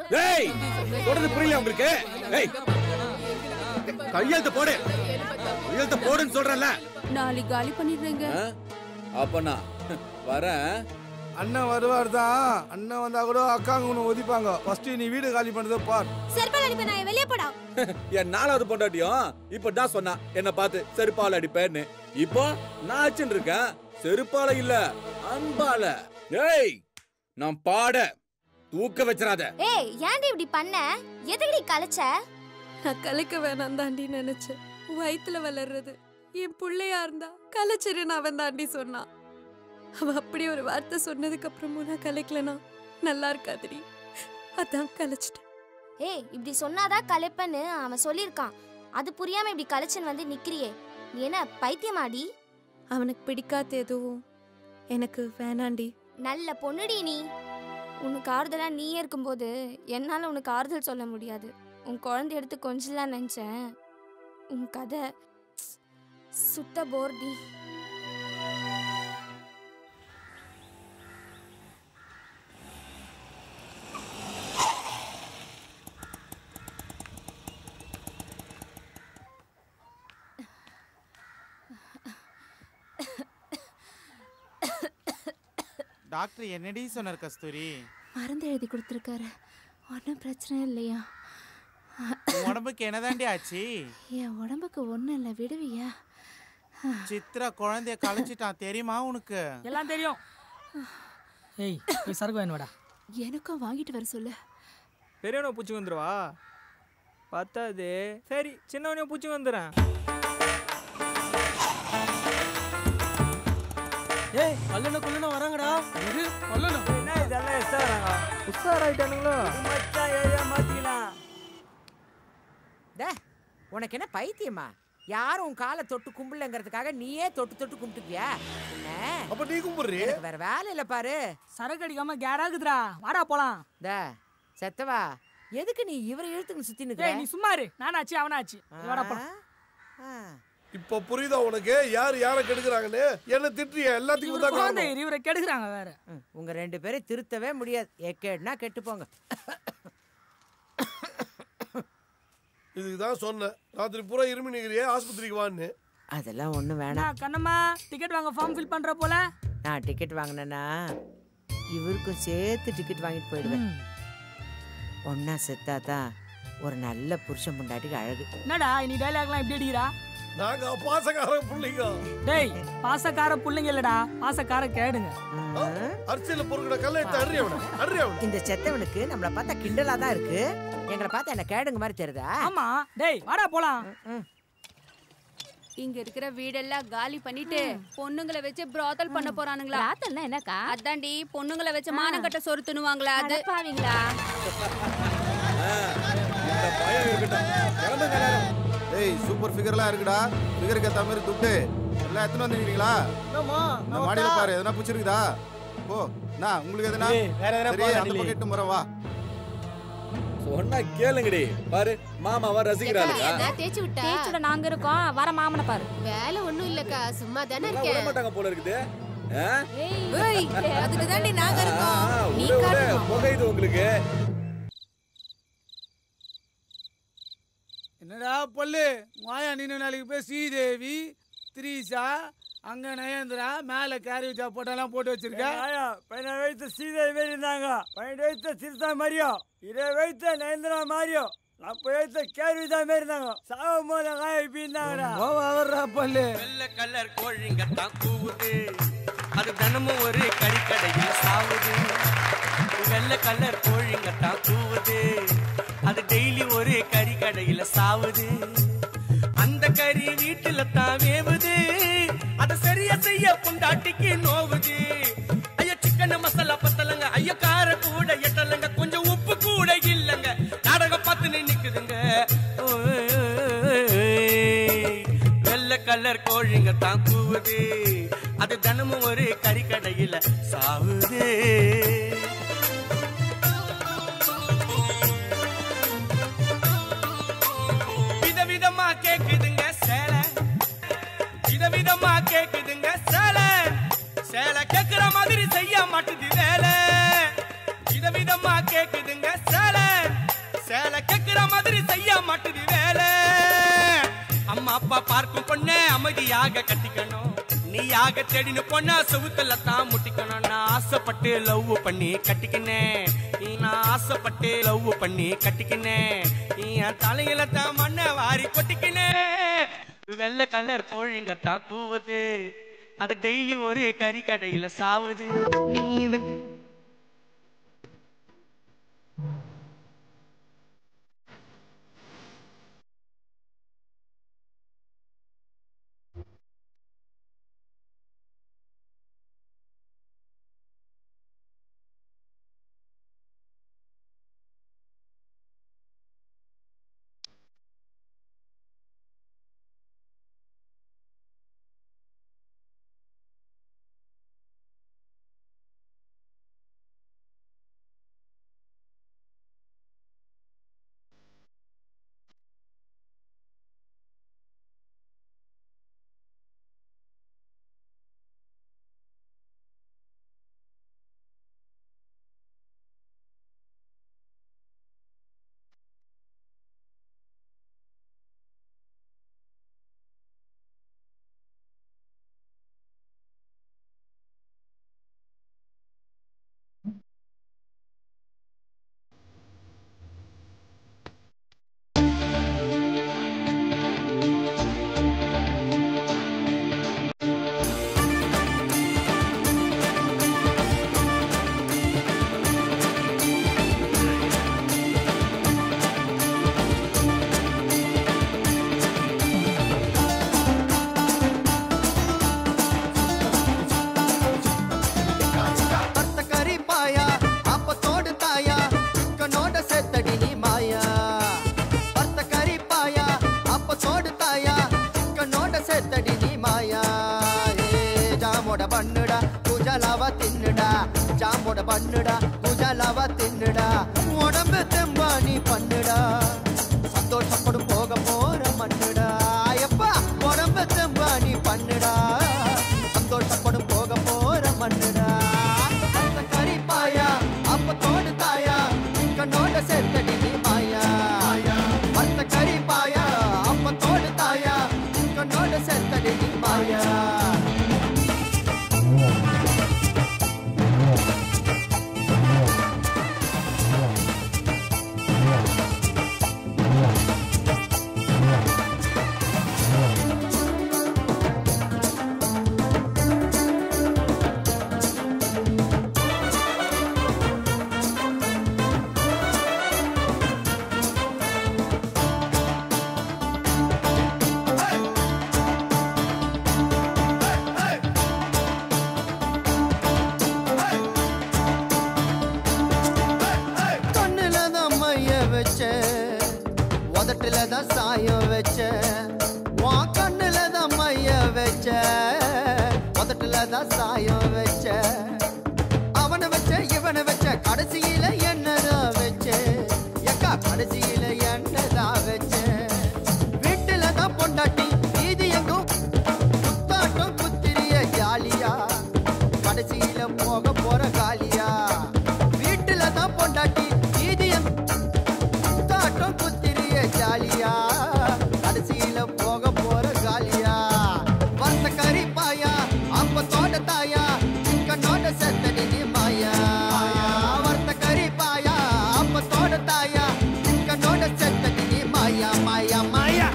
ஏய் சொல்றது புரியல உங்களுக்கு ஏய் கையெழுத்து போடு கையெழுத்து போடுன்னு சொல்றேன்ல நாளைக்கு காலி பண்ணிடுறேங்க ஆ? அப்ப நான் வரேன் அண்ணன் வருவார் தான் அண்ணன் வந்தா கூட அக்காங்க உன்னை ஒதிப்பாங்க ஃபர்ஸ்ட் நீ வீடு காலி பண்ணதை பார் செருப்பால் அடிப்பேன் நான் வெளியே போடா என் நாலாவது பொண்டாட்டியும் இப்ப தான் சொன்னா என்ன பார்த்து செருப்பால அடிப்பேன்னு இப்போ நான் அச்சுன்னு இருக்கேன் செருப்பால இல்ல அன்பால ஏய் நான் பாட தூக்க வச்சிராத ஏய் ஏன்டி இப்படி பண்ண எதுக்குடி கலைச்ச நான் கலைக்க வேணாம் தாண்டி நினைச்சேன் வயித்துல வளர்றது என் பிள்ளையா இருந்தா கலைச்சிருன்னு அவன் தாண்டி சொன்னான் அவ அப்படி ஒரு வார்த்தை சொன்னதுக்கு அப்புறமும் நான் கலைக்கலனா நல்லா இருக்காதுடி அதான் கலைச்சிட்டேன் ஏய் இப்படி சொன்னாதான் கலைப்பேன்னு அவன் சொல்லியிருக்கான் அது புரியாம இப்படி கலைச்சுன்னு வந்து நிக்கிறியே நீ என்ன பைத்தியமாடி அவனுக்கு பிடிக்காத எதுவும் எனக்கு வேணாண்டி நல்ல பொண்ணுடி நீ உனக்கு ஆறுதலா நீயே இருக்கும்போது என்னால உனக்கு ஆறுதல் சொல்ல முடியாது உன் குழந்தை எடுத்து கொஞ்சலாம் நினைச்சேன் உன் கதை சுத்த போர்டி டாக்டர் என்னடி சொன்னார் கஸ்தூரி மருந்து எழுதி கொடுத்துருக்காரு ஒன்றும் பிரச்சனை இல்லையா உன் உடம்புக்கு என்னதாண்டி ஆச்சு என் உடம்புக்கு ஒன்றும் இல்லை விடுவியா சித்ரா குழந்தைய கலைச்சிட்டான் தெரியுமா உனக்கு எல்லாம் தெரியும் ஏய் போய் சரக்கு வாங்கிட்டு வாடா எனக்கும் வாங்கிட்டு வர சொல்லு பெரியவனை பூச்சி வந்துருவா பத்தாது சரி சின்னவனையும் பூச்சி வந்துடுறேன் ஏய் கல்லுன குள்ளுன வராங்கடா இது கல்லுன என்ன இதெல்லாம் எஸ்டா வராங்க உஷார் ஆயிட்டானுங்களோ மச்சான் ஏரியா மாத்திக்கலாம் டே உனக்கு என்ன பைத்தியமா யாரும் உன் காலை தொட்டு கும்பிடலங்கிறதுக்காக நீயே தொட்டு தொட்டு கும்பிட்டுப்பியா என்ன அப்ப நீ கும்பிடுறீ எனக்கு வேற வேலை இல்ல பாரு சரக்கு அடிக்காம கேராகுதுடா வாடா போலாம் டே செத்தவா எதுக்கு நீ இவரை இழுத்துக்கு சுத்தி ஏய் நீ நிக்கிற சும்மா இரு நானாச்சு அவனாச்சு வாடா போலாம் ஆ, இப்ப புரியுதா உனக்கு யார் யாரை கெடுக்குறாங்கன்னு என்ன திட்டுறிய எல்லாத்துக்கும் இவரு தான் குழந்தை காரணம். இவரை கெடுக்குறாங்க வேற ம், உங்க ரெண்டு பேரும் திருத்தவே முடியாது எக்கேடுனா கெட்டு போங்க இதுக்கு தான் சொன்னேன் ராத்திரி பூரா இருமி நிக்கிறியே ஆஸ்பத்திரிக்கு வான்னு அதெல்லாம் ஒண்ணும் வேணாம் நான் கண்ணம்மா டிக்கெட் வாங்க ஃபார்ம் ஃபில் பண்ற போல நான் டிக்கெட் வாங்கினேன்னா இவருக்கும் சேர்த்து டிக்கெட் வாங்கிட்டு போயிடுவேன் ம். ஒன்னா செத்தாதான் ஒரு நல்ல புருஷன் பொண்டாட்டிக்கு அழகு என்னடா இனி டைலாக்லாம் எப்படி அடிக்கிறா நாங்க பாசக்கார பிள்ளைங்க டேய் பாசக்கார புள்ளைங்க இல்லடா பாசக்கார கேடுங்க ம். அரிசியில பொறுக்கிற கல்லை எடுத்து அறி அவனை அறி அவனை இந்த செத்தவனுக்கு நம்மள பார்த்தா கிண்டலா தான் இருக்கு எங்களை பார்த்தா என்ன கேடுங்க மாதிரி தெரியுதா ஆமா டேய் வாடா போலாம் இங்க இருக்கிற வீடெல்லாம் காலி பண்ணிட்டு பொண்ணுங்களை வச்சு பிராத்தல் பண்ண போறானுங்களா ராத்தல்னா என்னக்கா அதாண்டி பொண்ணுங்களை வச்சு மானங்கட்ட சொரு துணுவாங்களா அது பாவீங்களா இந்த பயம் இருக்கட்டும் கிளம்புங்க எல்லாரும். ஏய் சூப்பர் ஃபிகர்லாம் இருக்குடா ஃபிகருக்கு ஏத்த மாதிரி துட்டு எல்லாம் எத்தனை வந்துருக்கீங்களா இந்த மாடியில பாரு எதனா பிடிச்சிருக்குதா ஓ நான் உங்களுக்கு எதனா வேற சரி அந்த பக்கம் இட்டு முறை வா சொன்னா கேளுங்கடி பாரு மாமாவா ரசிக்கிறாளுங்க தேய்ச்சி விட்டா தேய்ச்சுட நாங்க இருக்கோம் வர மாமனை பாரு வேலை ஒண்ணும் இல்லக்கா சும்மா தானே எல்லாம் விட மாட்டாங்க போல இருக்குது ஆ? அதுக்கு தாண்டி நாங்க ஆ, விடு, விடு. புகையுது உங்களுக்கு என்னடா பல்லு மாயா நின்று நாளைக்கு போய் ஸ்ரீதேவி திரீசா அங்க நயந்திரா மேல கேரி வச்சா போட்டெல்லாம் போட்டு வச்சிருக்க ஆயா பதினாறு வயசு சீதை மாரி இருந்தாங்க பன்னெண்டு வயசு சிறுதா மாரியோ இருபது வயசு நயந்திரா மாரியோ நாற்பது வயசு கேள்விதா மாரி இருந்தாங்க சாகும் போது காய இப்படி இருந்தாங்கடா வர்றா பல்லு வெள்ளை கலர் கோழிங்க தான் கூவுது அது தினமும் ஒரு கறிக்கடையில் சாவுது வெள்ளை கலர் கோழிங்க தான் கூவுது அது டெய்லி ஒரு கறிக்கடையில சாவுது அந்த கறி வீட்டுல தான் வேவுது அத சரியா செய்ய பொண்டாட்டிக்கு நோவுது ஐயோ சிக்கன் மசாலா பத்தலங்க ஐயோ கார கூட எட்டலங்க கொஞ்சம் உப்பு கூட இல்லங்க நாடகம் பார்த்து நிக்குதுங்க வெள்ளை கலர் கோழிங்க தான் கூவுது அது தினமும் ஒரு கறிக்கடையில சாவுது விதவிதமா கேக்குதுங்க சேலை விதவிதமா கேக்குதுங்க சேலை சேலை கேக்குற மாதிரி செய்ய மாட்டுது வேலை விதவிதமா கேக்குதுங்க சேலை சேலை கேக்குற மாதிரி செய்ய மாட்டுது வேலை அம்மா அப்பா பார்க்கும் பொண்ண அமைதியாக கட்டிக்கணும் நீயாக தேடின பொண்ணா செவுத்துல தான் முட்டிக்கணும் நான் ஆசைப்பட்டு லவ் பண்ணி கட்டிக்கினேன் நான் ஆசைப்பட்டு லவ் பண்ணி கட்டிக்கினேன் என் தலையில தான் மண்ணை வாரி கொட்டிக்கினேன் வெள்ளை கலர் கோழிங்க தான் கூவுது அது டெய்லி ஒரு கறி கடையில சாவுது நீ பத்த கறி பாயா அப்பத்தோடு தாயா சிக்கனோட செத்தடி நீ மாயா பத்த கறி பாயா அப்பத்தோடு தாயா சிக்கனோட செத்தடி நீ மாயா ஏ ஜாமோட பண்ணுடா குஜலாவா தின்னுடா ஜாமோட பண்ணுடா குஜலாவா தின்னுடா உடம்பு தெம்பா நீ பண்ணுடா சந்தோஷப்படும் போக போற மண்ணுடா எப்பா உடம்பு தெம்பா நீ பண்ணுடா சந்தோஷப்படும் போக போற மண்ணுடா அந்த கறி பாயா அப்பத்தோடு தாயா கண்ணோட சேர்த்தடி நீ மாயா அந்த கறி பாயா அப்பத்தோடு தாயா கண்ணோட சேர்த்தடி நீ மாயா கண்ணுல தான் மைய வச்ச உதட்டுல தான் சாயம் வச்ச உன் கண்ணுல தான் மைய வச்ச உதட்டுல தான் சாயம் வச்ச அவனை வச்ச இவனை வச்ச கடைசியில என்னதான் வச்ச எக்கா கடைசியில என்னதான் வச்ச வீட்டுல தான் பொண்டாட்டி இது எங்கும் குத்தாட்டம் குத்திரிய ஜாலியா கடைசியில போக போற காலியா வீட்டுல தான் பொண்டாட்டி இது எங்க குத்தாட்டம் குத்திரிய ஜாலியா கடைசியில போக போற காலியா வந்த கறி பாயா அப்ப தோட்ட தாயா கண்ணோட செத்தடி நீ மாயா வந்த கறி பாயா அப்ப தோட்ட தாயா கண்ணோட செத்தடி நீ மாயா மாயா மாயா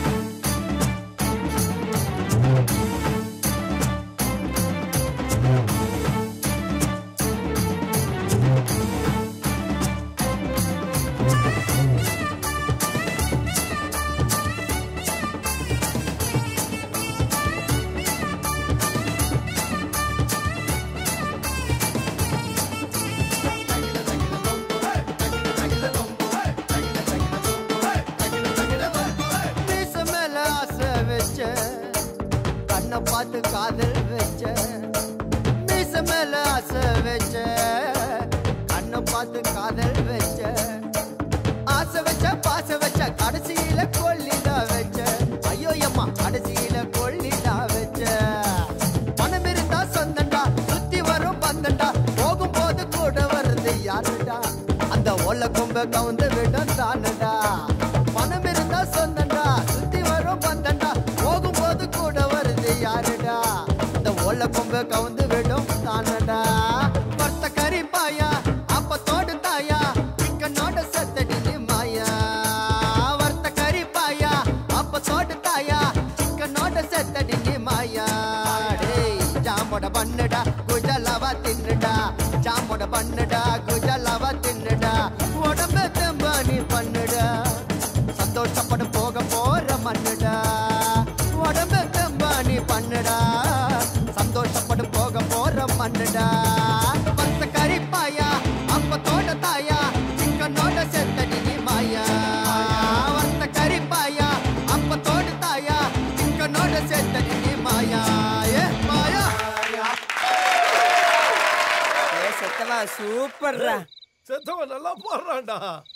மீச மேல ஆசை வச்ச கண்ணை பார்த்து காதல் வச்ச மீச மேல ஆசை வச்ச கண்ணை பார்த்து காதல் வச்ச ஆசை வச்ச பாச வச்ச கடைசியில கொல்லிதான் வச்ச ஐயோ அம்மா கடைசியில கொல்லிதான் வச்ச மனம் இருந்தா சொந்தண்டா சுத்தி வரும் பந்தண்டா போகும்போது கூட வருது யாருடா அந்த ஓல கொம்ப கவுந்து விடும் தானடா பணம் இருந்தா சொந்தண்டா சுத்தி வரும் பந்தண்டா போகும்போது கூட வருது யாருடா இந்த ஓல கொம்ப கவுந்து விடும் தானடா கொத்த கறி பாயா அப்பத்தோடு தாயா சிக்கனோட செத்தடி நீ மாயா வர்த்த கறி பாயா அப்பத்தோடு தாயா சிக்கனோட செத்தடி நீ மாயா டேய் ஜாமோட பண்ணுடா குஜலவா தின்னுடா ஜாமோட பண்ணுடா குஜலவா தின்னுடா உடம்பு தெம்பா நீ பண்ணுடா சந்தோஷப்பட போக போற மண்ணுடா உடம்பு தெம்பா நீ பண்ணுடா சந்தோஷப்பட போக போற மண்ணுடா பத்த கறிப்பாயா அப்பத்தோட தாயா சிக்கனோட செத்தடி நீ மாயா வந்த கறிப்பாயா அப்பத்தோட தாயா சிக்கனோட செத்தடி நீ மாயா ஏ மாயா செத்தவா சூப்பர்ரா செத்தவன் நல்லா பாடுறான்டா